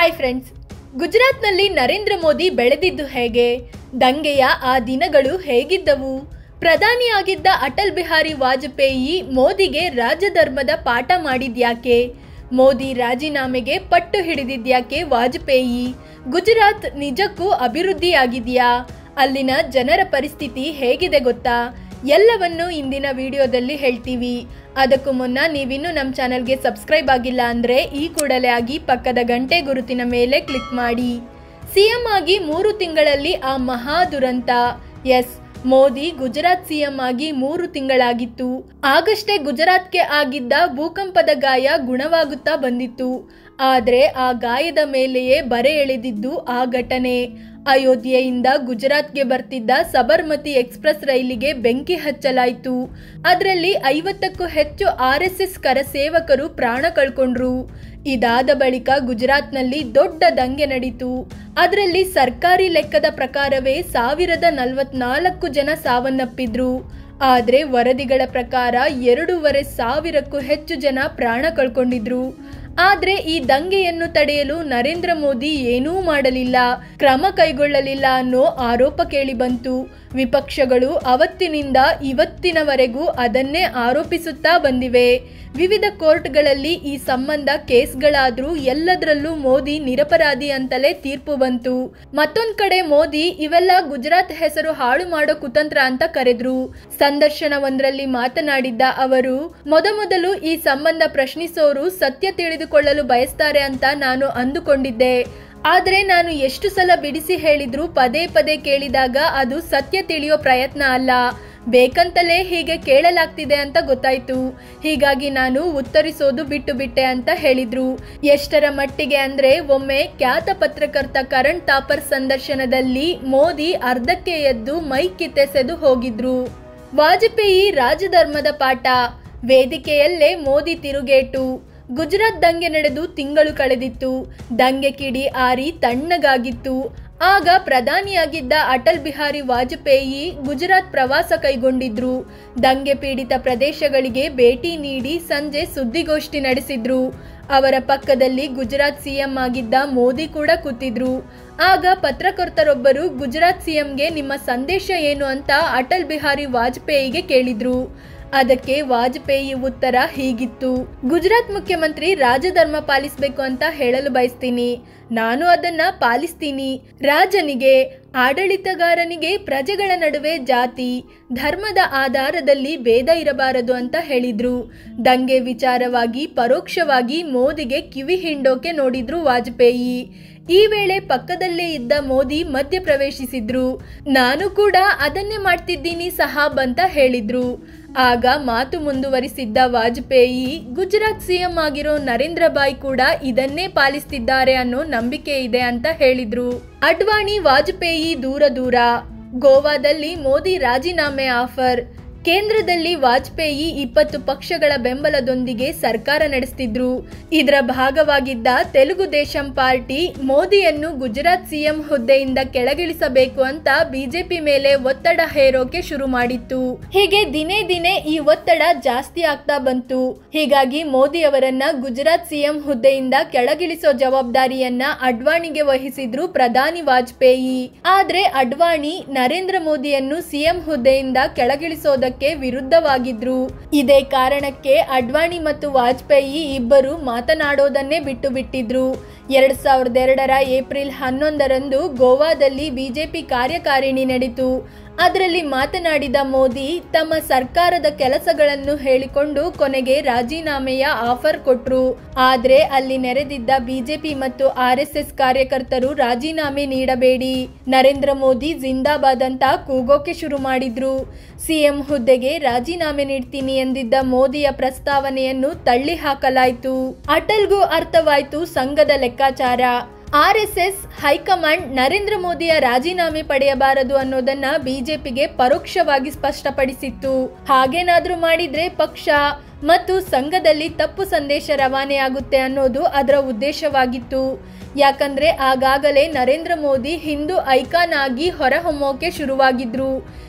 hi friends ಗುಜರಾತ್ನಲ್ಲಿ ನರೇಂದ್ರ ಮೋದಿ ಬೆಳೆದಿದ್ದು ಹೇಗೆ ದಂಗೆಯ ಆ ದಿನಗಳು ಹೇಗಿದ್ದವು ಪ್ರಧಾನಿಯಾಗಿದ್ದ ಅಟಲ್ ಬಿಹಾರಿ ವಾಜಪೇಯಿ ಮೋದಿಗೆ ರಾಜಧರ್ಮದ ಪಾಠ ಮಾಡಿದ್ಯಾಕೆ ಮೋದಿ ರಾಜೀನಾಮೆಗೆ ಪಟ್ಟು ಹಿಡಿದಿದ್ಯಾಕೆ ವಾಜಪೇಯಿ ಗುಜರಾತ್ ನಿಜಕ್ಕೂ ಅಭಿವೃದ್ಧಿಯಾಗಿದೆಯಾ ಅಲ್ಲಿನ ಜನರ ಪರಿಸ್ಥಿತಿ ಹೇಗಿದೆ ಗೊತ್ತಾ ಎಲ್ಲವನ್ನು ಇಂದಿನ ವಿಡಿಯೋದಲ್ಲಿ ಹೇಳ್ತೀವಿ ಅದಕ್ಕೂ ಮುನ್ನ ನೀವಿನ್ನೂ ನಮ್ಮ ಚಾನಲ್ಗೆ ಸಬ್ಸ್ಕ್ರೈಬ್ ಆಗಿಲ್ಲ ಅಂದರೆ ಈ ಕೂಡಲೇ ಆಗಿ ಪಕ್ಕದ ಗಂಟೆ ಗುರುತಿನ ಮೇಲೆ ಕ್ಲಿಕ್ ಮಾಡಿ ಸಿಎಂ ಆಗಿ ಮೂರು ತಿಂಗಳಲ್ಲಿ ಆ ಮಹಾ ದುರಂತ ಎಸ್ ಮೋದಿ ಗುಜರಾತ್ ಸಿಎಂ ಆಗಿ ಮೂರು ತಿಂಗಳಾಗಿತ್ತು ಆಗಷ್ಟೇ ಗುಜರಾತ್ಗೆ ಆಗಿದ್ದ ಭೂಕಂಪದ ಗಾಯ ಗುಣವಾಗುತ್ತಾ ಬಂದಿತ್ತು ಆದರೆ ಆ ಗಾಯದ ಮೇಲೆಯೇ ಬರೆ ಎಳೆದಿದ್ದು ಆ ಘಟನೆ ಅಯೋಧ್ಯೆಯಿಂದ ಗುಜರಾತ್ಗೆ ಬರ್ತಿದ್ದ ಸಬರ್ಮತಿ ಎಕ್ಸ್ಪ್ರೆಸ್ ರೈಲಿಗೆ ಬೆಂಕಿ ಹಚ್ಚಲಾಯಿತು ಅದರಲ್ಲಿ ಐವತ್ತಕ್ಕೂ ಹೆಚ್ಚು ಆರ್ ಎಸ್ ಎಸ್ ಕರಸೇವಕರು ಪ್ರಾಣ ಕಳ್ಕೊಂಡ್ರು ಇದಾದ ಬಳಿಕ ಗುಜರಾತ್ನಲ್ಲಿ ದೊಡ್ಡ ದಂಗೆ ನಡೀತು ಅದರಲ್ಲಿ ಸರ್ಕಾರಿ ಲೆಕ್ಕದ ಪ್ರಕಾರವೇ ಸಾವಿರದ ನಲವತ್ನಾಲ್ಕು ಜನ ಸಾವನ್ನಪ್ಪಿದ್ರು ಆದರೆ ವರದಿಗಳ ಪ್ರಕಾರ ಎರಡೂವರೆ ಸಾವಿರಕ್ಕೂ ಹೆಚ್ಚು ಜನ ಪ್ರಾಣ ಕಳ್ಕೊಂಡಿದ್ರು ಆದ್ರೆ ಈ ದಂಗೆಯನ್ನು ತಡೆಯಲು ನರೇಂದ್ರ ಮೋದಿ ಏನೂ ಮಾಡಲಿಲ್ಲ ಕ್ರಮ ಕೈಗೊಳ್ಳಲಿಲ್ಲ ಅನ್ನೋ ಆರೋಪ ಕೇಳಿಬಂತು ವಿಪಕ್ಷಗಳು ಅವತ್ತಿನಿಂದ ಇವತ್ತಿನವರೆಗೂ ಅದನ್ನೇ ಆರೋಪಿಸುತ್ತಾ ಬಂದಿವೆ ವಿವಿಧ ಕೋರ್ಟ್ಗಳಲ್ಲಿ ಈ ಸಂಬಂಧ ಕೇಸ್ಗಳಾದ್ರೂ ಎಲ್ಲದರಲ್ಲೂ ಮೋದಿ ನಿರಪರಾಧಿ ಅಂತಲೇ ತೀರ್ಪು ಬಂತು ಮತ್ತೊಂದ್ ಕಡೆ ಮೋದಿ ಇವೆಲ್ಲ ಗುಜರಾತ್ ಹೆಸರು ಹಾಳು ಮಾಡೋ ಕುತಂತ್ರ ಅಂತ ಕರೆದ್ರು ಸಂದರ್ಶನವೊಂದರಲ್ಲಿ ಮಾತನಾಡಿದ್ದ ಅವರು ಮೊದಮೊದಲು ಈ ಸಂಬಂಧ ಪ್ರಶ್ನಿಸೋರು ಸತ್ಯ ತಿಳಿದುಕೊಳ್ಳಲು ಬಯಸ್ತಾರೆ ಅಂತ ನಾನು ಅಂದುಕೊಂಡಿದ್ದೆ ಆದ್ರೆ ನಾನು ಎಷ್ಟು ಸಲ ಬಿಡಿಸಿ ಹೇಳಿದ್ರು ಪದೇ ಪದೇ ಕೇಳಿದಾಗ ಅದು ಸತ್ಯ ತಿಳಿಯೋ ಪ್ರಯತ್ನ ಅಲ್ಲ ಬೇಕಂತಲೇ ಹೀಗೆ ಕೇಳಲಾಗ್ತಿದೆ ಅಂತ ಗೊತ್ತಾಯ್ತು ಹೀಗಾಗಿ ನಾನು ಉತ್ತರಿಸೋದು ಬಿಟ್ಟು ಬಿಟ್ಟೆ ಅಂತ ಹೇಳಿದ್ರು ಎಷ್ಟರ ಮಟ್ಟಿಗೆ ಅಂದ್ರೆ ಒಮ್ಮೆ ಖ್ಯಾತ ಪತ್ರಕರ್ತ ಕರಣ್ ತಾಪರ್ ಸಂದರ್ಶನದಲ್ಲಿ ಮೋದಿ ಅರ್ಧಕ್ಕೆ ಎದ್ದು ಮೈ ಕಿತ್ತೆಸೆದು ಹೋಗಿದ್ರು ವಾಜಪೇಯಿ ರಾಜಧರ್ಮದ ಪಾಠ ವೇದಿಕೆಯಲ್ಲೇ ಮೋದಿ ತಿರುಗೇಟು ಗುಜರಾತ್ ದಂಗೆ ನಡೆದು ತಿಂಗಳು ಕಳೆದಿತ್ತು ದಂಗೆ ಕಿಡಿ ಆರಿ ತಣ್ಣಗಾಗಿತ್ತು ಆಗ ಪ್ರಧಾನಿಯಾಗಿದ್ದ ಅಟಲ್ ಬಿಹಾರಿ ವಾಜಪೇಯಿ ಗುಜರಾತ್ ಪ್ರವಾಸ ಕೈಗೊಂಡಿದ್ರು ದಂಗೆ ಪೀಡಿತ ಪ್ರದೇಶಗಳಿಗೆ ಭೇಟಿ ನೀಡಿ ಸಂಜೆ ಸುದ್ದಿಗೋಷ್ಠಿ ನಡೆಸಿದ್ರು ಅವರ ಪಕ್ಕದಲ್ಲಿ ಗುಜರಾತ್ ಸಿಎಂ ಆಗಿದ್ದ ಮೋದಿ ಕೂಡ ಕೂತಿದ್ರು ಆಗ ಪತ್ರಕರ್ತರೊಬ್ಬರು ಗುಜರಾತ್ ಸಿಎಂಗೆ ನಿಮ್ಮ ಸಂದೇಶ ಏನು ಅಂತ ಅಟಲ್ ಬಿಹಾರಿ ವಾಜಪೇಯಿಗೆ ಕೇಳಿದ್ರು ಅದಕ್ಕೆ ವಾಜಪೇಯಿ ಉತ್ತರ ಹೀಗಿತ್ತು ಗುಜರಾತ್ ಮುಖ್ಯಮಂತ್ರಿ ರಾಜಧರ್ಮ ಪಾಲಿಸಬೇಕು ಅಂತ ಹೇಳಲು ಬಯಸ್ತೀನಿ ನಾನು ಅದನ್ನ ಪಾಲಿಸ್ತೀನಿ ರಾಜನಿಗೆ ಆಡಳಿತಗಾರನಿಗೆ ಪ್ರಜೆಗಳ ನಡುವೆ ಜಾತಿ ಧರ್ಮದ ಆಧಾರದಲ್ಲಿ ಭೇದ ಇರಬಾರದು ಅಂತ ಹೇಳಿದ್ರು ದಂಗೆ ವಿಚಾರವಾಗಿ ಪರೋಕ್ಷವಾಗಿ ಮೋದಿಗೆ ಕಿವಿ ಹಿಂಡೋಕೆ ನೋಡಿದ್ರು ವಾಜಪೇಯಿ ಈ ವೇಳೆ ಪಕ್ಕದಲ್ಲೇ ಇದ್ದ ಮೋದಿ ಮಧ್ಯ ಪ್ರವೇಶಿಸಿದ್ರು ನಾನು ಕೂಡ ಅದನ್ನೇ ಮಾಡ್ತಿದ್ದೀನಿ ಸಹಾಬ್ ಅಂತ ಹೇಳಿದ್ರು ಆಗ ಮಾತು ಮುಂದುವರಿಸಿದ್ದ ವಾಜಪೇಯಿ ಗುಜರಾತ್ ಸಿಎಂ ಆಗಿರೋ ನರೇಂದ್ರ ಬಾಯ್ ಕೂಡ ಇದನ್ನೇ ಪಾಲಿಸ್ತಿದ್ದಾರೆ ಅನ್ನೋ ನಂಬಿಕೆ ಇದೆ ಅಂತ ಹೇಳಿದ್ರು ಅಡ್ವಾಣಿ ವಾಜಪೇಯಿ ದೂರ ದೂರ ಗೋವಾದಲ್ಲಿ ಮೋದಿ ರಾಜೀನಾಮೆ ಆಫರ್ ಕೇಂದ್ರದಲ್ಲಿ ವಾಜಪೇಯಿ ಇಪ್ಪತ್ತು ಪಕ್ಷಗಳ ಬೆಂಬಲದೊಂದಿಗೆ ಸರ್ಕಾರ ನಡೆಸ್ತಿದ್ರು ಇದರ ಭಾಗವಾಗಿದ್ದ ತೆಲುಗು ದೇಶಂ ಪಾರ್ಟಿ ಮೋದಿಯನ್ನು ಗುಜರಾತ್ ಸಿಎಂ ಹುದ್ದೆಯಿಂದ ಕೆಳಗಿಳಿಸಬೇಕು ಅಂತ ಬಿಜೆಪಿ ಮೇಲೆ ಒತ್ತಡ ಹೇರೋಕೆ ಶುರು ಮಾಡಿತ್ತು ಹೀಗೆ ದಿನೇ ದಿನೇ ಈ ಒತ್ತಡ ಜಾಸ್ತಿ ಆಗ್ತಾ ಬಂತು ಹೀಗಾಗಿ ಮೋದಿ ಅವರನ್ನ ಗುಜರಾತ್ ಸಿಎಂ ಹುದ್ದೆಯಿಂದ ಕೆಳಗಿಳಿಸೋ ಜವಾಬ್ದಾರಿಯನ್ನ ಅಡ್ವಾಣಿಗೆ ವಹಿಸಿದ್ರು ಪ್ರಧಾನಿ ವಾಜಪೇಯಿ ಆದ್ರೆ ಅಡ್ವಾಣಿ ನರೇಂದ್ರ ಮೋದಿಯನ್ನು ಸಿಎಂ ಹುದ್ದೆಯಿಂದ ಕೆಳಗಿಳಿಸೋದಕ್ಕೆ ವಿರುದ್ಧವಾಗಿದ್ರು ಇದೇ ಕಾರಣಕ್ಕೆ ಅಡ್ವಾಣಿ ಮತ್ತು ವಾಜಪೇಯಿ ಇಬ್ಬರು ಮಾತನಾಡೋದನ್ನೇ ಬಿಟ್ಟು ಬಿಟ್ಟಿದ್ರು ಎರಡ್ ಸಾವಿರದ ಎರಡರ ಏಪ್ರಿಲ್ ಹನ್ನೊಂದರಂದು ಗೋವಾದಲ್ಲಿ ಬಿಜೆಪಿ ಕಾರ್ಯಕಾರಿಣಿ ನಡೆಯಿತು ಅದರಲ್ಲಿ ಮಾತನಾಡಿದ ಮೋದಿ ತಮ್ಮ ಸರ್ಕಾರದ ಕೆಲಸಗಳನ್ನು ಹೇಳಿಕೊಂಡು ಕೊನೆಗೆ ರಾಜೀನಾಮೆಯ ಆಫರ್ ಕೊಟ್ರು ಆದ್ರೆ ಅಲ್ಲಿ ನೆರೆದಿದ್ದ ಬಿಜೆಪಿ ಮತ್ತು ಆರ್ ಎಸ್ ಎಸ್ ಕಾರ್ಯಕರ್ತರು ರಾಜೀನಾಮೆ ನೀಡಬೇಡಿ ನರೇಂದ್ರ ಮೋದಿ ಜಿಂದಾಬಾದ್ ಅಂತ ಕೂಗೋಕೆ ಶುರು ಮಾಡಿದ್ರು ಸಿಎಂ ಹುದ್ದೆಗೆ ರಾಜೀನಾಮೆ ನೀಡ್ತೀನಿ ಎಂದಿದ್ದ ಮೋದಿಯ ಪ್ರಸ್ತಾವನೆಯನ್ನು ತಳ್ಳಿ ಹಾಕಲಾಯಿತು ಅಟಲ್ಗೂ ಅರ್ಥವಾಯ್ತು ಸಂಘದ ಲೆಕ್ಕಾಚಾರ R S S high command Narendra ಮೋದಿಯ ರಾಜೀನಾಮೆ ಪಡೆಯಬಾರದು ಅನ್ನೋದನ್ನ ಬಿಜೆಪಿಗೆ ಪರೋಕ್ಷವಾಗಿ ಸ್ಪಷ್ಟಪಡಿಸಿತ್ತು ಹಾಗೇನಾದ್ರೂ ಮಾಡಿದ್ರೆ ಪಕ್ಷ ಮತ್ತು ಸಂಘದಲ್ಲಿ ತಪ್ಪು ಸಂದೇಶ ರವಾನೆಯಾಗುತ್ತೆ ಅನ್ನೋದು ಅದರ ಉದ್ದೇಶವಾಗಿತ್ತು ಯಾಕಂದ್ರೆ ಆಗಾಗಲೇ ನರೇಂದ್ರ ಮೋದಿ ಹಿಂದೂ ಐಕಾನ್ ಆಗಿ ಹೊರಹೊಮ್ಮೋಕೆ ಶುರುವಾಗಿದ್ರು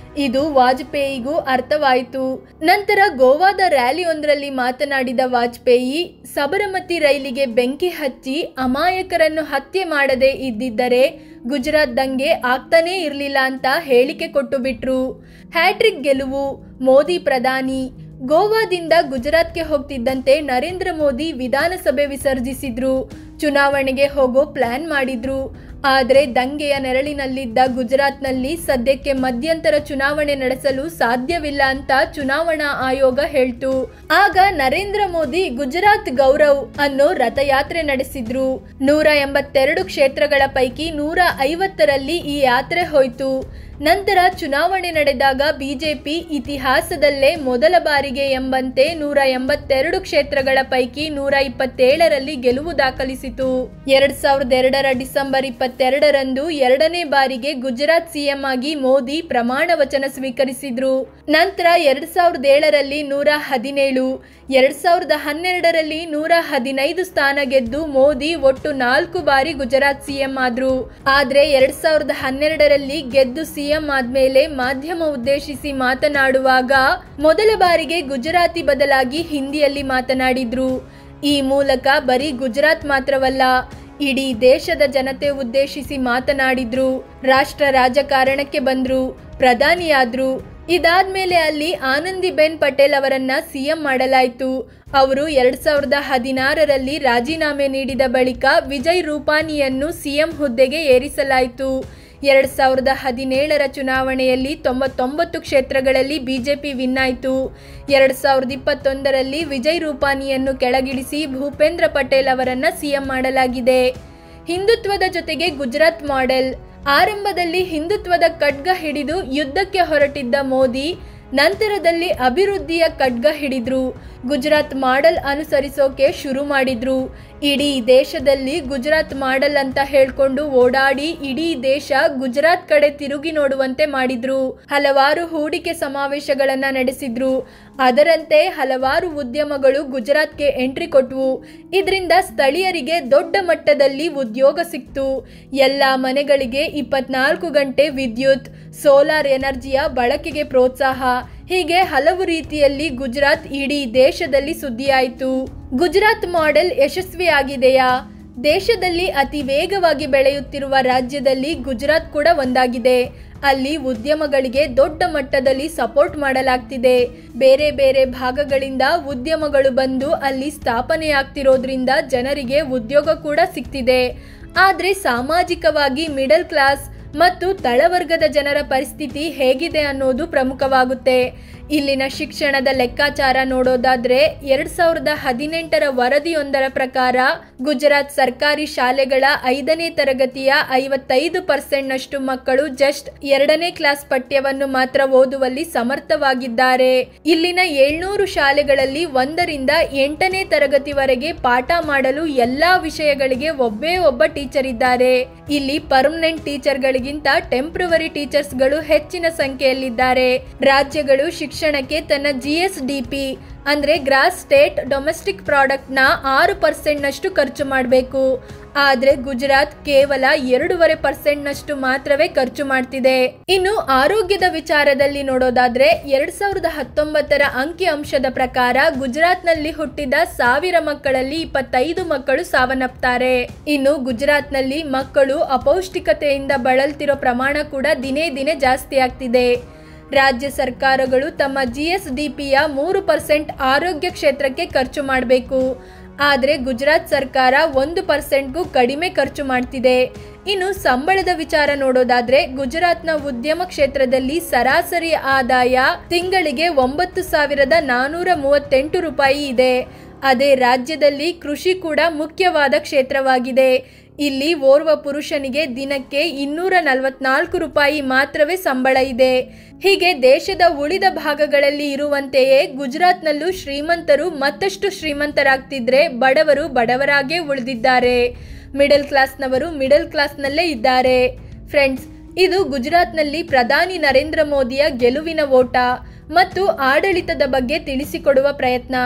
ಇದು ವಾಜಪೇಯಿಗೂ ಅರ್ಥವಾಯಿತು ನಂತರ ಗೋವಾದ ರ್ಯಾಲಿಯೊಂದರಲ್ಲಿ ಮಾತನಾಡಿದ ವಾಜಪೇಯಿ ಸಬರಮತಿ ರೈಲಿಗೆ ಬೆಂಕಿ ಹಚ್ಚಿ ಅಮಾಯಕರನ್ನು ಹತ್ಯೆ ಮಾಡದೇ ಇದ್ದಿದ್ದರೆ ಗುಜರಾತ್ ದಂಗೆ ಆಗ್ತಾನೇ ಇರಲಿಲ್ಲ ಅಂತ ಹೇಳಿಕೆ ಕೊಟ್ಟು ಬಿಟ್ರು ಹ್ಯಾಟ್ರಿಕ್ ಗೆಲುವು ಮೋದಿ ಪ್ರಧಾನಿ ಗೋವಾದಿಂದ ಗುಜರಾತ್ಗೆ ಹೋಗ್ತಿದ್ದಂತೆ ನರೇಂದ್ರ ಮೋದಿ ವಿಧಾನಸಭೆ ವಿಸರ್ಜಿಸಿದ್ರು ಚುನಾವಣೆಗೆ ಹೋಗೋ ಪ್ಲಾನ್ ಮಾಡಿದ್ರು ಆದರೆ ದಂಗೆಯ ನೆರಳಿನಲ್ಲಿದ್ದ ಗುಜರಾತ್ನಲ್ಲಿ ಸದ್ಯಕ್ಕೆ ಮಧ್ಯಂತರ ಚುನಾವಣೆ ನಡೆಸಲು ಸಾಧ್ಯವಿಲ್ಲ ಅಂತ ಚುನಾವಣಾ ಆಯೋಗ ಹೇಳ್ತು ಆಗ ನರೇಂದ್ರ ಮೋದಿ ಗುಜರಾತ್ ಗೌರವ್ ಅನ್ನೋ ರಥಯಾತ್ರೆ ನಡೆಸಿದ್ರು ನೂರ ಎಂಬತ್ತೆರಡು ಕ್ಷೇತ್ರಗಳ ಪೈಕಿ ನೂರ ಐವತ್ತರಲ್ಲಿ ಈ ಯಾತ್ರೆ ಹೋಯ್ತು ನಂತರ ಚುನಾವಣೆ ನಡೆದಾಗ ಬಿಜೆಪಿ ಇತಿಹಾಸದಲ್ಲೇ ಮೊದಲ ಬಾರಿಗೆ ಎಂಬಂತೆ ನೂರ ಎಂಬತ್ತೆರಡು ಕ್ಷೇತ್ರಗಳ ಪೈಕಿ ನೂರ ಇಪ್ಪತ್ತೇಳರಲ್ಲಿ ಗೆಲುವು ದಾಖಲಿಸಿತು ಎರಡ್ ಸಾವಿರದ ಎರಡರ ಡಿಸೆಂಬರ್ ಇಪ್ಪತ್ತೆರಡರಂದು ಎರಡನೇ ಬಾರಿಗೆ ಗುಜರಾತ್ ಸಿಎಂ ಆಗಿ ಮೋದಿ ಪ್ರಮಾಣ ವಚನ ಸ್ವೀಕರಿಸಿದ್ರು ನಂತರ ಎರಡ್ ಸಾವಿರದ ಏಳರಲ್ಲಿ ನೂರ ಹದಿನೇಳು ಎರಡ್ ಸಾವಿರದ ಹನ್ನೆರಡರಲ್ಲಿ ನೂರ ಹದಿನೈದು ಸ್ಥಾನ ಗೆದ್ದು ಮೋದಿ ಒಟ್ಟು ನಾಲ್ಕು ಬಾರಿ ಗುಜರಾತ್ ಸಿಎಂ ಆದ್ರು ಆದ್ರೆ ಎರಡ್ ಸಾವಿರದ ಹನ್ನೆರಡರಲ್ಲಿ ಗೆದ್ದು ಸಿಎಂ ಆದ್ಮೇಲೆ ಮಾಧ್ಯಮ ಉದ್ದೇಶಿಸಿ ಮಾತನಾಡುವಾಗ ಮೊದಲ ಬಾರಿಗೆ ಗುಜರಾತಿ ಬದಲಾಗಿ ಹಿಂದಿಯಲ್ಲಿ ಮಾತನಾಡಿದ್ರು ಈ ಮೂಲಕ ಬರೀ ಗುಜರಾತ್ ಮಾತ್ರವಲ್ಲ ಇಡೀ ದೇಶದ ಜನತೆ ಉದ್ದೇಶಿಸಿ ಮಾತನಾಡಿದ್ರು ರಾಷ್ಟ್ರ ರಾಜಕಾರಣಕ್ಕೆ ಬಂದ್ರು ಪ್ರಧಾನಿಯಾದ್ರು ಇದಾದ್ಮೇಲೆ ಅಲ್ಲಿ ಆನಂದಿಬೆನ್ ಪಟೇಲ್ ಅವರನ್ನ ಸಿಎಂ ಮಾಡಲಾಯಿತು ಅವರು ಎರಡ್ ಸಾವಿರದ ಹದಿನಾರರಲ್ಲಿ ರಾಜೀನಾಮೆ ನೀಡಿದ ಬಳಿಕ ವಿಜಯ್ ರೂಪಾನಿಯನ್ನು ಸಿಎಂ ಹುದ್ದೆಗೆ ಏರಿಸಲಾಯಿತು ಎರಡ್ ಸಾವಿರದ ಹದಿನೇಳರ ಚುನಾವಣೆಯಲ್ಲಿ ತೊಂಬತ್ತೊಂಬತ್ತು ಕ್ಷೇತ್ರಗಳಲ್ಲಿ ಬಿಜೆಪಿ ವಿನ್ ಆಯಿತು ಎರಡ್ ಸಾವಿರದ ಇಪ್ಪತ್ತೊಂದರಲ್ಲಿ ವಿಜಯ್ ರೂಪಾನಿಯನ್ನು ಕೆಳಗಿಳಿಸಿ ಭೂಪೇಂದ್ರ ಪಟೇಲ್ ಅವರನ್ನ ಸಿಎಂ ಮಾಡಲಾಗಿದೆ ಹಿಂದುತ್ವದ ಜೊತೆಗೆ ಗುಜರಾತ್ ಮಾಡೆಲ್ ಆರಂಭದಲ್ಲಿ ಹಿಂದುತ್ವದ ಖಡ್ಗ ಹಿಡಿದು ಯುದ್ಧಕ್ಕೆ ಹೊರಟಿದ್ದ ಮೋದಿ ನಂತರದಲ್ಲಿ ಅಭಿವೃದ್ಧಿಯ ಖಡ್ಗ ಹಿಡಿದ್ರು ಗುಜರಾತ್ ಮಾಡೆಲ್ ಅನುಸರಿಸೋಕೆ ಶುರು ಮಾಡಿದ್ರು ಇಡೀ ದೇಶದಲ್ಲಿ ಗುಜರಾತ್ ಮಾಡೆಲ್ ಅಂತ ಹೇಳ್ಕೊಂಡು ಓಡಾಡಿ ಇಡೀ ದೇಶ ಗುಜರಾತ್ ಕಡೆ ತಿರುಗಿ ನೋಡುವಂತೆ ಮಾಡಿದ್ರು ಹಲವಾರು ಹೂಡಿಕೆ ಸಮಾವೇಶಗಳನ್ನ ನಡೆಸಿದ್ರು ಅದರಂತೆ ಹಲವಾರು ಉದ್ಯಮಗಳು ಗುಜರಾತ್ಗೆ ಎಂಟ್ರಿ ಕೊಟ್ವು ಇದರಿಂದ ಸ್ಥಳೀಯರಿಗೆ ದೊಡ್ಡ ಮಟ್ಟದಲ್ಲಿ ಉದ್ಯೋಗ ಸಿಕ್ತು ಎಲ್ಲ ಮನೆಗಳಿಗೆ ಇಪ್ಪತ್ನಾಲ್ಕು ಗಂಟೆ ವಿದ್ಯುತ್ ಸೋಲಾರ್ ಎನರ್ಜಿಯ ಬಳಕೆಗೆ ಪ್ರೋತ್ಸಾಹ ಹೀಗೆ ಹಲವು ರೀತಿಯಲ್ಲಿ ಗುಜರಾತ್ ಇಡೀ ದೇಶದಲ್ಲಿ ಸುದ್ದಿಯಾಯಿತು ಗುಜರಾತ್ ಮಾಡೆಲ್ ಯಶಸ್ವಿಯಾಗಿದೆಯಾ ದೇಶದಲ್ಲಿ ಅತಿ ವೇಗವಾಗಿ ಬೆಳೆಯುತ್ತಿರುವ ರಾಜ್ಯದಲ್ಲಿ ಗುಜರಾತ್ ಕೂಡ ಒಂದಾಗಿದೆ ಅಲ್ಲಿ ಉದ್ಯಮಗಳಿಗೆ ದೊಡ್ಡ ಮಟ್ಟದಲ್ಲಿ ಸಪೋರ್ಟ್ ಮಾಡಲಾಗ್ತಿದೆ ಬೇರೆ ಬೇರೆ ಭಾಗಗಳಿಂದ ಉದ್ಯಮಗಳು ಬಂದು ಅಲ್ಲಿ ಸ್ಥಾಪನೆಯಾಗ್ತಿರೋದ್ರಿಂದ ಜನರಿಗೆ ಉದ್ಯೋಗ ಕೂಡ ಸಿಗ್ತಿದೆ ಆದರೆ ಸಾಮಾಜಿಕವಾಗಿ ಮಿಡಲ್ ಕ್ಲಾಸ್ ಮತ್ತು ತಳವರ್ಗದ ಜನರ ಪರಿಸ್ಥಿತಿ ಹೇಗಿದೆ ಅನ್ನೋದು ಪ್ರಮುಖವಾಗುತ್ತೆ ಇಲ್ಲಿನ ಶಿಕ್ಷಣದ ಲೆಕ್ಕಾಚಾರ ನೋಡೋದಾದ್ರೆ ಎರಡ್ ಸಾವಿರದ ಹದಿನೆಂಟರ ವರದಿಯೊಂದರ ಪ್ರಕಾರ ಗುಜರಾತ್ ಸರ್ಕಾರಿ ಶಾಲೆಗಳ ಐದನೇ ತರಗತಿಯ ಐವತ್ತೈದು ಪರ್ಸೆಂಟ್ನಷ್ಟು ಮಕ್ಕಳು ಜಸ್ಟ್ ಎರಡನೇ ಕ್ಲಾಸ್ ಪಠ್ಯವನ್ನು ಮಾತ್ರ ಓದುವಲ್ಲಿ ಸಮರ್ಥವಾಗಿದ್ದಾರೆ ಇಲ್ಲಿನ ಏಳ್ನೂರು ಶಾಲೆಗಳಲ್ಲಿ ಒಂದರಿಂದ ಎಂಟನೇ ತರಗತಿವರೆಗೆ ಪಾಠ ಮಾಡಲು ಎಲ್ಲಾ ವಿಷಯಗಳಿಗೆ ಒಬ್ಬೇ ಒಬ್ಬ ಟೀಚರ್ ಇದ್ದಾರೆ ಇಲ್ಲಿ ಪರ್ಮನೆಂಟ್ ಟೀಚರ್ಗಳಿಗಿಂತ ಟೆಂಪ್ರವರಿ ಟೀಚರ್ಸ್ಗಳು ಹೆಚ್ಚಿನ ಸಂಖ್ಯೆಯಲ್ಲಿದ್ದಾರೆ ರಾಜ್ಯಗಳು ಶಿಕ್ಷಣಕ್ಕೆ ತನ್ನ ಜಿ ಎಸ್ ಡಿ ಪಿ ಅಂದ್ರೆ ಗ್ರಾಸ್ ಸ್ಟೇಟ್ ಡೊಮೆಸ್ಟಿಕ್ ಪ್ರಾಡಕ್ಟ್ ನ ಆರು ಪರ್ಸೆಂಟ್ ನಷ್ಟು ಖರ್ಚು ಮಾಡಬೇಕು ಆದ್ರೆ ಗುಜರಾತ್ ಕೇವಲ ಎರಡೂವರೆ ಪರ್ಸೆಂಟ್ ನಷ್ಟು ಮಾತ್ರವೇ ಖರ್ಚು ಮಾಡ್ತಿದೆ ಇನ್ನು ಆರೋಗ್ಯದ ವಿಚಾರದಲ್ಲಿ ನೋಡೋದಾದ್ರೆ ಎರಡ್ ಸಾವಿರದ ಹತ್ತೊಂಬತ್ತರ ಅಂಕಿ ಅಂಶದ ಪ್ರಕಾರ ಗುಜರಾತ್ನಲ್ಲಿ ಹುಟ್ಟಿದ ಸಾವಿರ ಮಕ್ಕಳಲ್ಲಿ ಇಪ್ಪತ್ತೈದು ಮಕ್ಕಳು ಸಾವನ್ನಪ್ತಾರೆ ಇನ್ನು ಗುಜರಾತ್ನಲ್ಲಿ ಮಕ್ಕಳು ಅಪೌಷ್ಟಿಕತೆಯಿಂದ ಬಳಲ್ತಿರೋ ಪ್ರಮಾಣ ಕೂಡ ದಿನೇ ದಿನೇ ಜಾಸ್ತಿ ಆಗ್ತಿದೆ ರಾಜ್ಯ ಸರ್ಕಾರಗಳು ತಮ್ಮ ಜಿ ಎಸ್ ಡಿ ಪಿಯ ಮೂರು ಪರ್ಸೆಂಟ್ ಆರೋಗ್ಯ ಕ್ಷೇತ್ರಕ್ಕೆ ಖರ್ಚು ಮಾಡಬೇಕು ಆದರೆ ಗುಜರಾತ್ ಸರ್ಕಾರ ಒಂದು ಪರ್ಸೆಂಟ್ಗೂ ಕಡಿಮೆ ಖರ್ಚು ಮಾಡ್ತಿದೆ ಇನ್ನು ಸಂಬಳದ ವಿಚಾರ ನೋಡೋದಾದ್ರೆ ಗುಜರಾತ್ನ ಉದ್ಯಮ ಕ್ಷೇತ್ರದಲ್ಲಿ ಸರಾಸರಿ ಆದಾಯ ತಿಂಗಳಿಗೆ ಒಂಬತ್ತು ಸಾವಿರದ ನಾನೂರ ಮೂವತ್ತೆಂಟು ರೂಪಾಯಿ ಇದೆ ಅದೇ ರಾಜ್ಯದಲ್ಲಿ ಕೃಷಿ ಕೂಡ ಮುಖ್ಯವಾದ ಕ್ಷೇತ್ರವಾಗಿದೆ ಇಲ್ಲಿ ಓರ್ವ ಪುರುಷನಿಗೆ ದಿನಕ್ಕೆ ಇನ್ನೂರ ನಲವತ್ನಾಲ್ಕು ರೂಪಾಯಿ ಮಾತ್ರವೇ ಸಂಬಳ ಇದೆ ಹೀಗೆ ದೇಶದ ಉಳಿದ ಭಾಗಗಳಲ್ಲಿ ಇರುವಂತೆಯೇ ಗುಜರಾತ್ನಲ್ಲೂ ಶ್ರೀಮಂತರು ಮತ್ತಷ್ಟು ಶ್ರೀಮಂತರಾಗ್ತಿದ್ರೆ ಬಡವರು ಬಡವರಾಗೇ ಉಳಿದಿದ್ದಾರೆ ಮಿಡಲ್ ಕ್ಲಾಸ್ನವರು ಮಿಡಲ್ ಕ್ಲಾಸ್ನಲ್ಲೇ ಇದ್ದಾರೆ ಫ್ರೆಂಡ್ಸ್ ಇದು ಗುಜರಾತ್ನಲ್ಲಿ ಪ್ರಧಾನಿ ನರೇಂದ್ರ ಮೋದಿಯ ಗೆಲುವಿನ ಓಟ ಮತ್ತು ಆಡಳಿತದ ಬಗ್ಗೆ ತಿಳಿಸಿಕೊಡುವ ಪ್ರಯತ್ನ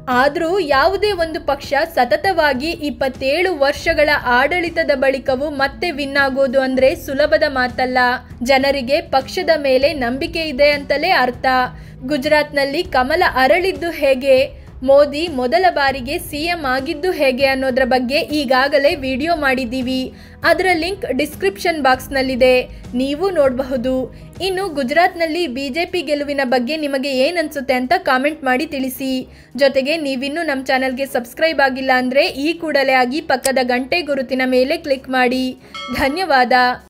ಆದರೂ ಯಾವುದೇ ಒಂದು ಪಕ್ಷ ಸತತವಾಗಿ ಇಪ್ಪತ್ತೇಳು ವರ್ಷಗಳ ಆಡಳಿತದ ಬಳಿಕವೂ ಮತ್ತೆ ವಿನ್ ಆಗೋದು ಅಂದ್ರೆ ಸುಲಭದ ಮಾತಲ್ಲ ಜನರಿಗೆ ಪಕ್ಷದ ಮೇಲೆ ನಂಬಿಕೆ ಇದೆ ಅಂತಲೇ ಅರ್ಥ ಗುಜರಾತ್ನಲ್ಲಿ ಕಮಲ ಅರಳಿದ್ದು ಹೇಗೆ ಮೋದಿ ಮೊದಲ ಬಾರಿಗೆ ಸಿಎಂ ಆಗಿದ್ದು ಹೇಗೆ ಅನ್ನೋದ್ರ ಬಗ್ಗೆ ಈಗಾಗಲೇ ವಿಡಿಯೋ ಮಾಡಿದ್ದೀವಿ ಅದರ ಲಿಂಕ್ ಡಿಸ್ಕ್ರಿಪ್ಷನ್ ಬಾಕ್ಸ್ನಲ್ಲಿದೆ ನೀವು ನೋಡಬಹುದು ಇನ್ನು ಗುಜರಾತ್ನಲ್ಲಿ ಬಿಜೆಪಿ ಗೆಲುವಿನ ಬಗ್ಗೆ ನಿಮಗೆ ಏನನ್ಸುತ್ತೆ ಅಂತ ಕಾಮೆಂಟ್ ಮಾಡಿ ತಿಳಿಸಿ ಜೊತೆಗೆ ನೀವಿನ್ನೂ ನಮ್ಮ ಚಾನಲ್ಗೆ ಸಬ್ಸ್ಕ್ರೈಬ್ ಆಗಿಲ್ಲ ಅಂದರೆ ಈ ಕೂಡಲೇ ಆಗಿ ಪಕ್ಕದ ಗಂಟೆ ಗುರುತಿನ ಮೇಲೆ ಕ್ಲಿಕ್ ಮಾಡಿ ಧನ್ಯವಾದ